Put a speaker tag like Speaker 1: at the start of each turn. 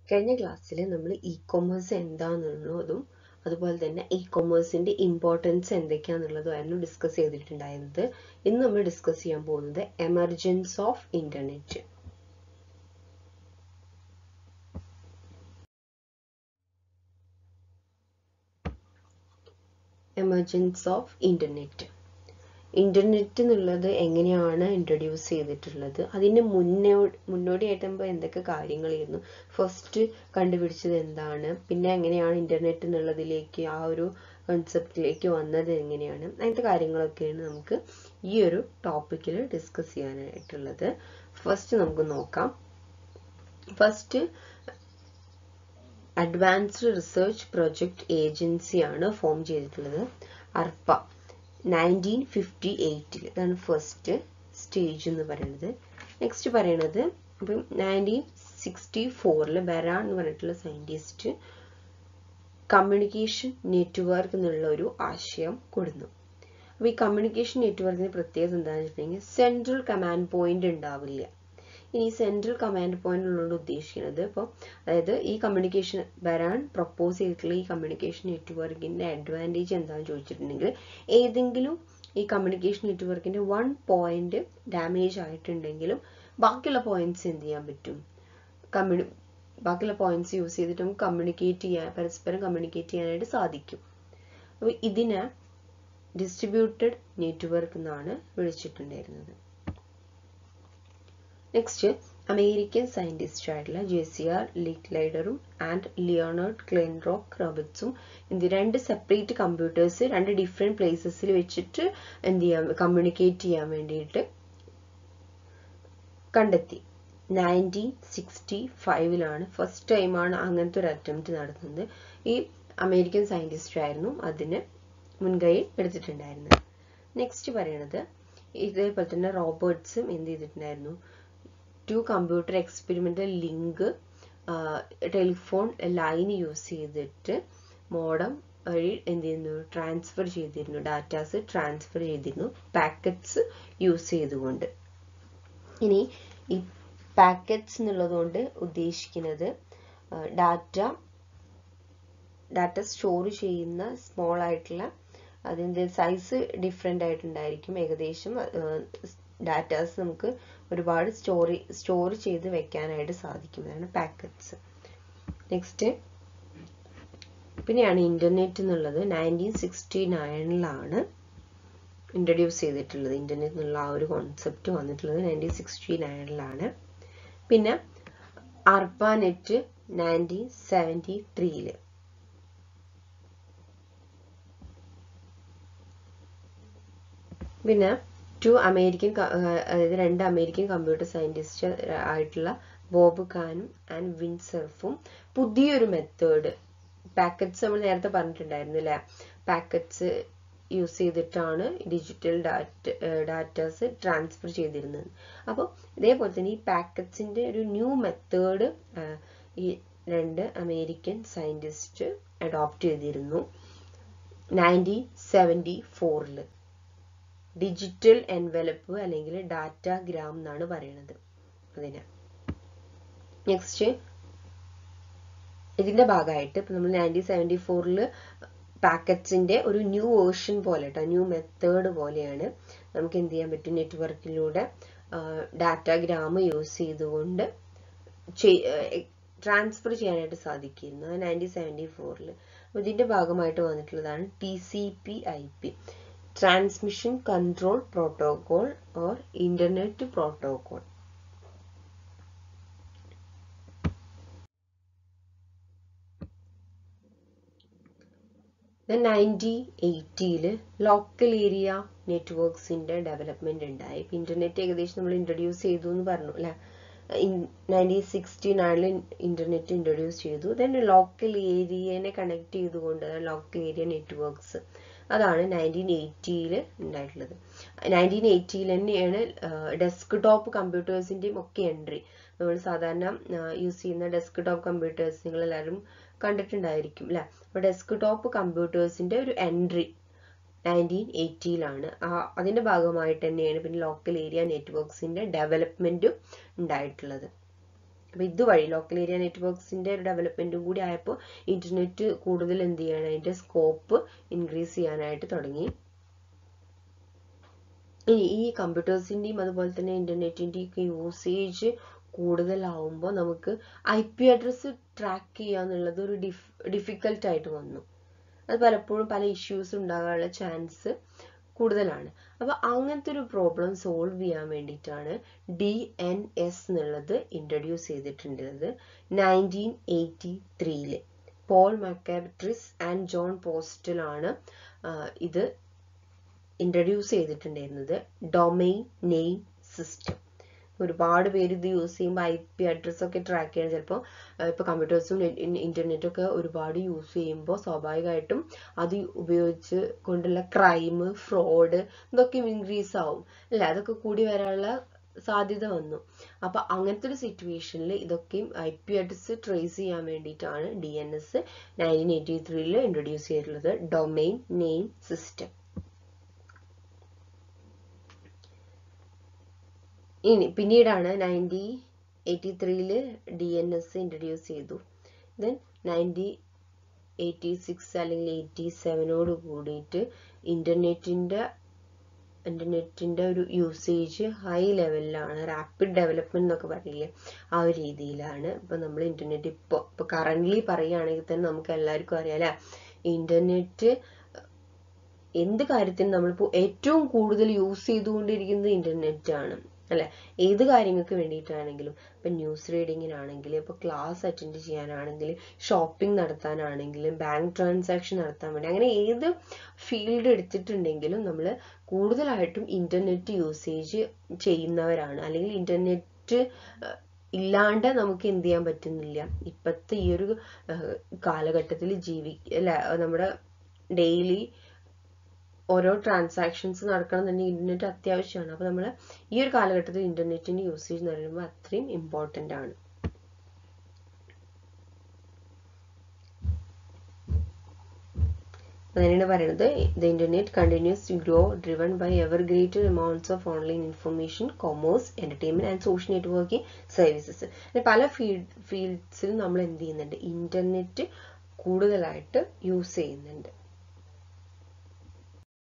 Speaker 1: കഴിഞ്ഞ ക്ലാസ്സിൽ നമ്മൾ ഇ കൊമേഴ്സ് എന്താണെന്നുള്ളതും അതുപോലെ തന്നെ ഇ കൊമേഴ്സിന്റെ ഇമ്പോർട്ടൻസ് എന്തൊക്കെയാണെന്നുള്ളതുമായിരുന്നു ഡിസ്കസ് ചെയ്തിട്ടുണ്ടായിരുന്നത് ഇന്ന് നമ്മൾ ഡിസ്കസ് ചെയ്യാൻ പോകുന്നത് emergence of internet emergence of internet internet എന്നുള്ളത് എങ്ങനെയാണ് ഇൻട്രൊഡ്യൂസ് ചെയ്തിട്ടുള്ളത് അതിന് മുന്നോ മുന്നോടിയായിട്ട് നമ്മൾ എന്തൊക്കെ കാര്യങ്ങളായിരുന്നു ഫസ്റ്റ് കണ്ടുപിടിച്ചത് എന്താണ് പിന്നെ എങ്ങനെയാണ് ഇന്റർനെറ്റ് എന്നുള്ളതിലേക്ക് ആ ഒരു കൺസെപ്റ്റിലേക്ക് വന്നത് എങ്ങനെയാണ് അങ്ങനത്തെ കാര്യങ്ങളൊക്കെയാണ് നമുക്ക് ഈ ഒരു ടോപ്പിക്കിൽ ഡിസ്കസ് ചെയ്യാനായിട്ടുള്ളത് ഫസ്റ്റ് നമുക്ക് നോക്കാം ഫസ്റ്റ് അഡ്വാൻസ്ഡ് റിസർച്ച് പ്രൊജക്ട് ഏജൻസിയാണ് ഫോം ചെയ്തിട്ടുള്ളത് അർപ്പ നയൻറ്റീൻ ഫിഫ്റ്റി എയ്റ്റിൽ ഇതാണ് ഫസ്റ്റ് സ്റ്റേജ് എന്ന് പറയുന്നത് നെക്സ്റ്റ് പറയണത് അപ്പം നയൻറ്റീൻ സിക്സ്റ്റി ഫോറിൽ ബെറാൻ എന്ന് പറഞ്ഞിട്ടുള്ള സയൻറ്റിസ്റ്റ് കമ്മ്യൂണിക്കേഷൻ നെറ്റ്വർക്ക് എന്നുള്ള ഒരു ആശയം കൊടുന്നു അപ്പോൾ ഈ കമ്മ്യൂണിക്കേഷൻ നെറ്റ്വർക്കിന് പ്രത്യേകത എന്താണെന്ന് വെച്ചിട്ടുണ്ടെങ്കിൽ സെൻട്രൽ കമാൻഡ് പോയിന്റ് ഉണ്ടാവില്ല ഇനി സെൻട്രൽ കമാൻഡ് പോയിന്റ് ഉള്ളതുകൊണ്ട് ഉദ്ദേശിക്കുന്നത് ഇപ്പോൾ അതായത് ഈ കമ്മ്യൂണിക്കേഷൻ വരാൻ പ്രപ്പോസ് ചെയ്തിട്ടുള്ള ഈ കമ്മ്യൂണിക്കേഷൻ നെറ്റ്വർക്കിന്റെ അഡ്വാൻറ്റേജ് എന്താണെന്ന് ചോദിച്ചിട്ടുണ്ടെങ്കിൽ ഏതെങ്കിലും ഈ കമ്മ്യൂണിക്കേഷൻ നെറ്റ്വർക്കിന്റെ വൺ പോയിന്റ് ഡാമേജ് ആയിട്ടുണ്ടെങ്കിലും ബാക്കിയുള്ള പോയിന്റ്സ് എന്ത് ചെയ്യാൻ പറ്റും കമ്മ്യൂണി ബാക്കിയുള്ള പോയിന്റ്സ് യൂസ് ചെയ്തിട്ട് നമുക്ക് കമ്മ്യൂണിക്കേറ്റ് ചെയ്യാൻ പരസ്പരം കമ്മ്യൂണിക്കേറ്റ് ചെയ്യാനായിട്ട് സാധിക്കും അപ്പോൾ ഇതിനെ ഡിസ്ട്രിബ്യൂട്ടഡ് നെറ്റ്വർക്ക് എന്നാണ് വിളിച്ചിട്ടുണ്ടായിരുന്നത് നെക്സ്റ്റ് അമേരിക്കൻ സയന്റിസ്റ്റ് ആയിട്ടുള്ള ജെസിയാർ ലിക്ലൈഡറും ആൻഡ് ലിയോണർഡ് ക്ലെൻറോക്ക് റോബർട്സും എന്ത് രണ്ട് സെപ്പറേറ്റ് കമ്പ്യൂട്ടേഴ്സ് രണ്ട് ഡിഫറെന്റ് പ്ലേസസിൽ വെച്ചിട്ട് എന്ത് ചെയ്യാൻ കമ്മ്യൂണിക്കേറ്റ് ചെയ്യാൻ വേണ്ടിയിട്ട് കണ്ടെത്തി നയൻറ്റീൻ സിക്സ്റ്റി ഫൈവിലാണ് ഫസ്റ്റ് ടൈമാണ് അങ്ങനത്തെ ഒരു അറ്റംപ്റ്റ് നടത്തുന്നത് ഈ അമേരിക്കൻ സയന്റിസ്റ്റ് ആയിരുന്നു അതിന് മുൻകൈ എടുത്തിട്ടുണ്ടായിരുന്നത് നെക്സ്റ്റ് പറയണത് ഇതേപോലെ തന്നെ റോബർട്ട്സും എന്ത് ചെയ്തിട്ടുണ്ടായിരുന്നു two computer experimental link telephone line use ചെയ്തിട്ട് മോഡം വഴി എന്ത് ചെയ്യുന്നു ട്രാൻസ്ഫർ ചെയ്തിരുന്നു ഡാറ്റാസ് ട്രാൻസ്ഫർ ചെയ്തിരുന്നു പാക്കറ്റ്സ് യൂസ് ചെയ്തുകൊണ്ട് ഇനി ഈ പാക്കറ്റ്സ് എന്നുള്ളതുകൊണ്ട് ഉദ്ദേശിക്കുന്നത് ഡാറ്റ ഡാറ്റ സ്റ്റോർ ചെയ്യുന്ന സ്മോൾ ആയിട്ടുള്ള അതിൻ്റെ സൈസ് ഡിഫറെൻ്റ് ആയിട്ടുണ്ടായിരിക്കും ഏകദേശം ഡാറ്റാസ് നമുക്ക് ഒരുപാട് സ്റ്റോറി സ്റ്റോർ ചെയ്ത് വെക്കാനായിട്ട് സാധിക്കും അതാണ് പാക്കറ്റ്സ് നെക്സ്റ്റ് പിന്നെയാണ് ഇന്റർനെറ്റ് എന്നുള്ളത് നയൻറ്റീൻ സിക്സ്റ്റി നയനിലാണ് ഇൻട്രൊഡ്യൂസ് ചെയ്തിട്ടുള്ളത് ഇന്റർനെറ്റ് എന്നുള്ള ആ ഒരു കോൺസെപ്റ്റ് വന്നിട്ടുള്ളത് നയൻറ്റീൻ സിക്സ്റ്റി നയനിലാണ് പിന്നെ അർപ്പാനെറ്റ് നയൻറ്റീൻ സെവൻറ്റി ത്രീയില് പിന്നെ ടു അമേരിക്കൻ അതായത് രണ്ട് അമേരിക്കൻ കമ്പ്യൂട്ടർ സയന്റിസ്റ്റ് ആയിട്ടുള്ള ബോബ് ഖാനും ആൻഡ് വിൻസർഫും പുതിയൊരു മെത്തേഡ് പാക്കറ്റ്സ് നമ്മൾ നേരത്തെ പറഞ്ഞിട്ടുണ്ടായിരുന്നു അല്ലേ പാക്കറ്റ്സ് യൂസ് ചെയ്തിട്ടാണ് ഡിജിറ്റൽ ഡാറ്റ ഡാറ്റാസ് ട്രാൻസ്ഫർ ചെയ്തിരുന്നത് അപ്പോൾ ഇതേപോലെ തന്നെ ഈ പാക്കറ്റ്സിന്റെ ഒരു ന്യൂ മെത്തേഡ് ഈ രണ്ട് അമേരിക്കൻ സയന്റിസ്റ്റ് അഡോപ്റ്റ് ചെയ്തിരുന്നു നയൻറ്റീൻ സെവൻറ്റി ഫോറിൽ ഡിജിറ്റൽ എൻവലപ്പ് അല്ലെങ്കിൽ ഡാറ്റ ഗ്രാം എന്നാണ് പറയുന്നത് അതിന് നെക്സ്റ്റ് ഇതിന്റെ ഭാഗമായിട്ട് ഇപ്പൊ നമ്മൾ നയൻറ്റീൻ സെവൻറ്റി ഫോറിൽ പാക്കറ്റ്സിന്റെ ഒരു ന്യൂ വേർഷൻ പോലെ കേട്ടോ ന്യൂ മെത്തേഡ് പോലെയാണ് നമുക്ക് എന്ത് ചെയ്യാൻ പറ്റും നെറ്റ്വർക്കിലൂടെ ഡാറ്റ ഗ്രാം യൂസ് ചെയ്തുകൊണ്ട് ട്രാൻസ്ഫർ ചെയ്യാനായിട്ട് സാധിക്കുന്നു നയൻറ്റീൻ സെവൻറ്റി ഫോറിൽ ഇതിന്റെ ഭാഗമായിട്ട് വന്നിട്ടുള്ളതാണ് T C P I P transmission control protocol or internet protocol nineteen എയ്റ്റിയില് ലോക്കൽ ഏരിയ നെറ്റ്വർക്ക്സിന്റെ ഡെവലപ്മെന്റ് ഉണ്ടായി ഇപ്പൊ ഇന്റർനെറ്റ് ഏകദേശം നമ്മൾ ഇൻട്രൊഡ്യൂസ് ചെയ്തു എന്ന് പറഞ്ഞു അല്ലെ നയൻറ്റീൻ സിക്സ്റ്റി നയനിൽ ഇന്റർനെറ്റ് ഇൻട്രൊഡ്യൂസ് ചെയ്തു ദെൻ ലോക്കൽ ഏരിയനെ കണക്ട് ചെയ്തുകൊണ്ട് ലോക്കൽ ഏരിയ നെറ്റ്വർക്ക്സ് അതാണ് നയൻറ്റീൻ എയ്റ്റിയിൽ ഉണ്ടായിട്ടുള്ളത് നയൻറ്റീൻ എയ്റ്റിയിൽ തന്നെയാണ് ഡെസ്ക് ടോപ്പ് കമ്പ്യൂട്ടേഴ്സിന്റെയും ഒക്കെ എൻട്രി നമ്മൾ സാധാരണ യൂസ് ചെയ്യുന്ന ഡെസ്ക് ടോപ്പ് കമ്പ്യൂട്ടേഴ്സ് നിങ്ങൾ എല്ലാവരും കണ്ടിട്ടുണ്ടായിരിക്കും അല്ലെ അപ്പൊ ഡെസ്ക് ടോപ്പ് കമ്പ്യൂട്ടേഴ്സിന്റെ ഒരു എൻട്രി നയൻറ്റീൻ എയ്റ്റിയിലാണ് അതിന്റെ ഭാഗമായിട്ട് തന്നെയാണ് പിന്നെ ലോക്കൽ ഏരിയ നെറ്റ്വർക്ക്സിന്റെ ഡെവലപ്മെന്റും ഉണ്ടായിട്ടുള്ളത് അപ്പോൾ ഇതുവഴി ലോക്കൽ ഏരിയ നെറ്റ്വർക്ക്സിന്റെ ഒരു ഡെവലപ്മെന്റും കൂടി ആയപ്പോൾ ഇന്റർനെറ്റ് കൂടുതൽ എന്ത് ചെയ്യണം അതിന്റെ സ്കോപ്പ് ഇൻക്രീസ് ചെയ്യാനായിട്ട് തുടങ്ങി ഇനി ഈ കമ്പ്യൂട്ടേഴ്സിന്റെയും അതുപോലെ തന്നെ ഇന്റർനെറ്റിന്റെയും ഒക്കെ യൂസേജ് കൂടുതലാവുമ്പോൾ നമുക്ക് ഐ പി അഡ്രസ്സ് ട്രാക്ക് ചെയ്യുക എന്നുള്ളത് ഒരു ഡിഫ് ഡിഫിക്കൽട്ട് ആയിട്ട് വന്നു അത് പലപ്പോഴും പല ഇഷ്യൂസ് ഉണ്ടാകാനുള്ള ചാൻസ് കൂടുതലാണ് അപ്പൊ അങ്ങനത്തെ ഒരു പ്രോബ്ലം സോൾവ് ചെയ്യാൻ വേണ്ടിയിട്ടാണ് ഡി എൻ എസ് എന്നുള്ളത് ഇൻട്രൊഡ്യൂസ് ചെയ്തിട്ടുള്ളത് നയൻറ്റീൻ എയ്റ്റി ത്രീയില് പോൾ മക്കാബ്ട്രിസ് ആൻഡ് ജോൺ പോസ്റ്റലാണ് ഇത് ഇൻട്രൊഡ്യൂസ് ചെയ്തിട്ടുണ്ടായിരുന്നത് ഡൊമൈൻ നെയിം സിസ്റ്റം ഒരുപാട് പേര് ഇത് യൂസ് ചെയ്യുമ്പോൾ ഐ പി അഡ്രസ് ഒക്കെ ട്രാക്ക് ചെയ്യാൻ ചിലപ്പോൾ ഇപ്പോൾ കമ്പ്യൂട്ടേഴ്സും ഇന്റർനെറ്റും ഒക്കെ ഒരുപാട് യൂസ് ചെയ്യുമ്പോൾ സ്വാഭാവികമായിട്ടും അത് ഉപയോഗിച്ച് കൊണ്ടുള്ള ക്രൈം ഫ്രോഡ് ഇതൊക്കെ ഇൻക്രീസ് ആവും അല്ലേ അതൊക്കെ കൂടി വരാനുള്ള സാധ്യത വന്നു അപ്പൊ അങ്ങനത്തെ ഒരു സിറ്റുവേഷനിൽ ഇതൊക്കെയും ഐ പി അഡ്രസ് ട്രേസ് ചെയ്യാൻ വേണ്ടിയിട്ടാണ് D N S nineteen eighty ത്രീയിൽ ഇൻട്രൊഡ്യൂസ് ചെയ്തിട്ടുള്ളത് ഡൊമൈൻ നെയിം സിസ്റ്റം ഇനി പിന്നീടാണ് നയൻറ്റി എയ്റ്റി ത്രീയില് ഡി എൻ എസ് ഇൻട്രൊഡ്യൂസ് ചെയ്തു ദെൻ നയൻറ്റി എയ്റ്റി സിക്സ് അല്ലെങ്കിൽ എയ്റ്റി സെവനോട് കൂടിയിട്ട് ഇന്റർനെറ്റിന്റെ ഇന്റർനെറ്റിന്റെ ഒരു യൂസേജ് ഹൈ ലെവലിലാണ് റാപ്പിഡ് ഡെവലപ്മെന്റ് എന്നൊക്കെ പറയില്ലേ ആ ഒരു രീതിയിലാണ് ഇപ്പൊ നമ്മൾ ഇന്റർനെറ്റ് ഇപ്പോൾ ഇപ്പൊ കറന്റ്ലി പറയുകയാണെങ്കിൽ തന്നെ നമുക്ക് എല്ലാവർക്കും അറിയാം അല്ലെ ഇന്റർനെറ്റ് എന്ത് കാര്യത്തിനും നമ്മളിപ്പോൾ ഏറ്റവും കൂടുതൽ യൂസ് ചെയ്തുകൊണ്ടിരിക്കുന്നത് ഇന്റർനെറ്റ് ആണ് അല്ലെ ഏത് കാര്യങ്ങൾക്ക് വേണ്ടിയിട്ടാണെങ്കിലും ഇപ്പൊ ന്യൂസ് റീഡിങ്ങിനാണെങ്കിൽ ഇപ്പൊ ക്ലാസ് അറ്റൻഡ് ചെയ്യാനാണെങ്കിൽ ഷോപ്പിംഗ് നടത്താനാണെങ്കിലും ബാങ്ക് ട്രാൻസാക്ഷൻ നടത്താൻ വേണ്ടി അങ്ങനെ ഏത് ഫീൽഡ് എടുത്തിട്ടുണ്ടെങ്കിലും നമ്മൾ കൂടുതലായിട്ടും ഇന്റർനെറ്റ് യൂസേജ് ചെയ്യുന്നവരാണ് അല്ലെങ്കിൽ ഇന്റർനെറ്റ് ഇല്ലാണ്ട് നമുക്ക് എന്ത് ചെയ്യാൻ പറ്റുന്നില്ല ഇപ്പത്തെ ഈ ഒരു കാലഘട്ടത്തിൽ ജീവി അല്ല നമ്മുടെ ഡെയിലി ഓരോ ട്രാൻസാക്ഷൻസ് നടക്കണം തന്നെ ഇന്റർനെറ്റ് അത്യാവശ്യമാണ് അപ്പൊ നമ്മൾ ഈ ഒരു കാലഘട്ടത്തിൽ ഇന്റർനെറ്റിന്റെ യൂസേജ് എന്ന് പറയുമ്പോൾ അത്രയും ഇമ്പോർട്ടന്റ് ആണ് അങ്ങനെയാണ് പറയുന്നത് the internet continues to grow driven by ever greater amounts of online information commerce entertainment and social networking services പല ഫീൽഡ് ഫീൽഡ്സിലും നമ്മൾ എന്ത് ചെയ്യുന്നുണ്ട് ഇന്റർനെറ്റ് കൂടുതലായിട്ട് യൂസ് ചെയ്യുന്നുണ്ട്